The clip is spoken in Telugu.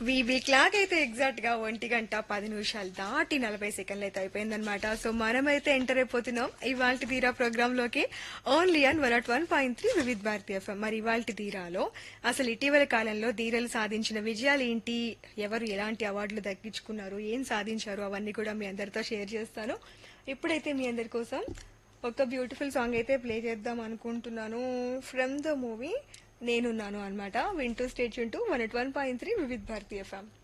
వీబీ క్లాక్ అయితే ఎగ్జాక్ట్ గా ఒంటి గంట పది నిమిషాలు దాటి నలభై సెకండ్లు అయితే అయిపోయిందనమాట సో మనమైతే ఎంటర్ అయిపోతున్నాం ఇవాళ తీరా ప్రోగ్రామ్ లోకి only on one at one point three Vividh Bharati F M మరి ఇవాళ తీరాలో అసలు ఇటీవల కాలంలో ధీరలు సాధించిన విజయాలు ఏంటి ఎవరు ఎలాంటి అవార్డులు దక్కించుకున్నారు ఏం సాధించారు అవన్నీ కూడా మీ అందరితో షేర్ చేస్తాను ఇప్పుడైతే మీ అందరి కోసం ఒక బ్యూటిఫుల్ సాంగ్ అయితే ప్లే చేద్దాం అనుకుంటున్నాను ఫ్రమ్ ద మూవీ నేనున్నాను అనమాట వింటూ స్టేట్ టు one at one point three Vividh Bharati FM